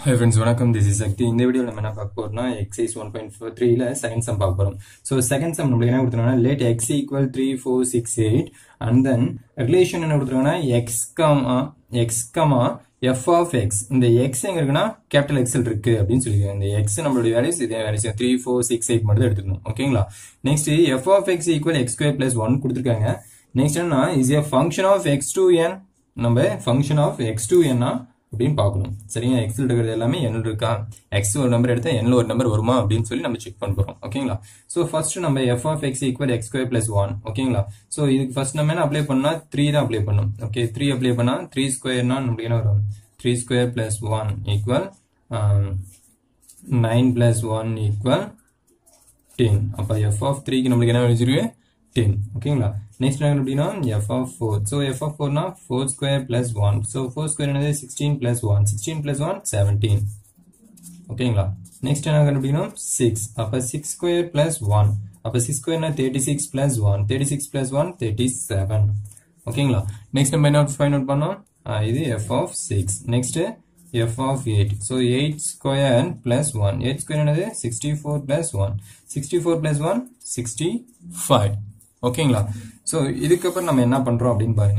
high friends வணக்கம் this is Shakti இந்த வீடியோவில் நம்ம என்ன பார்க்க போறோம்னா எக்ஸைஸ் ஒன் பாயிண்ட் ஃபோர் த்ரீல செகண்ட் சம் பார்க்க போறோம் ஸோ செகண்ட் சம் நம்மளுக்கு என்ன கொடுத்துருக்காங்கன்னா let x equal three four six eight and then relation என்ன கொடுத்துருக்காங்கன்னா x comma x comma f of x இந்த எக்ஸ் எங்க இருக்குன்னா கேபிட்டல் எக்ஸல் இருக்கு அப்படின்னு சொல்லியிருக்காங்க இந்த எக்ஸ் நம்மளுடைய வேல்யூஸ் இதே values three four six eight மட்டும் தான் எடுத்துக்கணும் ஓகேங்களா next f of x equal x square plus one கொடுத்துருக்காங்க நெக்ஸ்ட் என்ன is a function of x to N நம்ம ஃபங்க்ஷன் ஆஃப் எக்ஸ் டூ என்னா அப்படின்னு பார்க்கணும் சரிங்களா எக்ஸில் இருக்கிறது எல்லாமே என் இருக்கா எக்ஸ் ஒரு நம்பர் எடுத்தா என்ல ஒரு நம்பர் வருமா அப்படின்னு சொல்லி நம்ம செக் பண்ண போறோம் ஓகேங்களா ஸோ ஃபர்ஸ்ட் நம்ம f of x equal x square plus one ஓகேங்களா ஸோ இதுக்கு ஃபர்ஸ்ட் நம்ம என்ன அப்ளை பண்ணா த்ரீ தான் அப்ளை பண்ணும் ஓகே த்ரீ அப்ளை பண்ணா த்ரீ ஸ்கொயர்னா நம்மளுக்கு என்ன வரும் three square plus one equal nine plus one equal ten அப்போ எஃப் ஆஃப் த்ரீக்கு நம்மளுக்கு என்ன வச்சிருக்கு டென் ஓகேங்களா நெக்ஸ்ட் என்ன அப்படின்னா f of four so f of ஃபோர்னா four square plus one so four square என்னது sixteen plus one sixteen plus one seventeen ஓகேங்களா நெக்ஸ்ட் என்ன கண்டுபிடிக்கணும் சிக்ஸ் அப்போ சிக்ஸ் ஸ்கொயர் பிளஸ் ஒன் அப்போ சிக்ஸ் ஸ்கொயர்னா thirty six plus one thirty six plus one thirty seven ஓகேங்களா next நம்ம என்ன ஃபைண்ட் அவுட் பண்ணோம் இது f of six next f of eight so eight square plus one eight square என்னது sixty four plus one sixty four plus one sixty five ஓகேங்களா so இதுக்கப்புறம் நம்ம என்ன பண்றோம் அப்படின்னு பாருங்க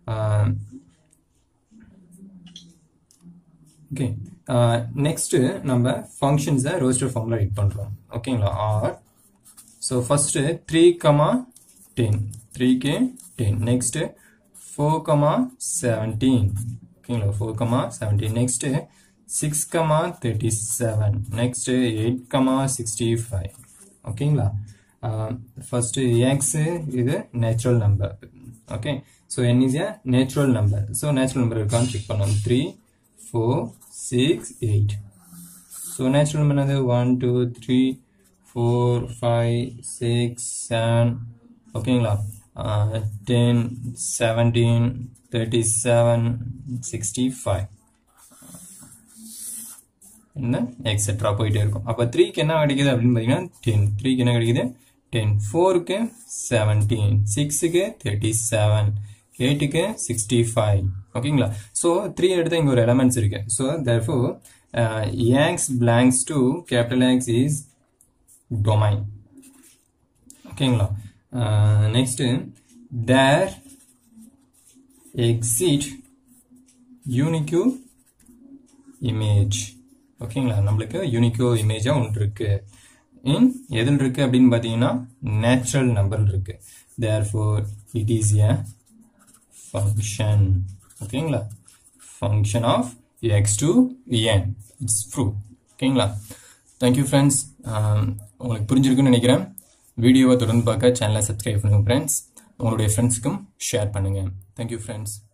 ஓகே நெக்ஸ்ட் நம்ம ஃபங்க்ஷன்ஸை ரோஸ்டர் ஃபார்ம்ல ரைட் பண்றோம் ஓகேங்களா or so first three comma ten த்ரீக்கு ten next four comma seventeen ஓகேங்களா four comma seventeen next six comma thirty seven next eight comma sixty five ஓகேங்களா ஃபர்ஸ்ட் எக்ஸ் இது natural number okay so N is a natural number so natural number இருக்கான்னு check பண்ணோம் three four six eight so natural number என்னது one two three four five six seven ஓகேங்களா ten seventeen thirty seven sixty five என்ன etcetera போயிட்டே இருக்கும் அப்போ த்ரீக்கு என்ன கிடைக்குது அப்படின்னு பார்த்தீங்கன்னா டென் த்ரீக்கு என்ன கிடைக்குது டென் ஃபோருக்கு செவன்டீன் சிக்ஸுக்கு தேர்ட்டி செவன் எயிட்டுக்கு சிக்ஸ்டி ஃபைவ் ஓகேங்களா ஸோ த்ரீ எடுத்து இங்கே ஒரு எலமெண்ட்ஸ் இருக்கு so therefore x belongs to capital x is domain ஓகேங்களா next there exist unique image ஓகேங்களா நம்மளுக்கு யூனிக்கோ இமேஜா ஒன்று இருக்கு இன் எதில் இருக்கு அப்படின்னு பார்த்தீங்கன்னா நேச்சுரல் நம்பர் இருக்கு therefore it is a function ஓகேங்களா function of x to n it's proof ஓகேங்களா தேங்க்யூ ஃப்ரெண்ட்ஸ் உங்களுக்கு புரிஞ்சிருக்குன்னு நினைக்கிறேன் வீடியோவை தொடர்ந்து பார்க்க சேனலை சப்ஸ்கிரைப் பண்ணுங்க ஃப்ரெண்ட்ஸ் உங்களுடைய ஃப்ரெண்ட்ஸுக்கும் ஷேர் பண்ணுங்க தேங்க்யூ ஃப்ரெண்ட்ஸ்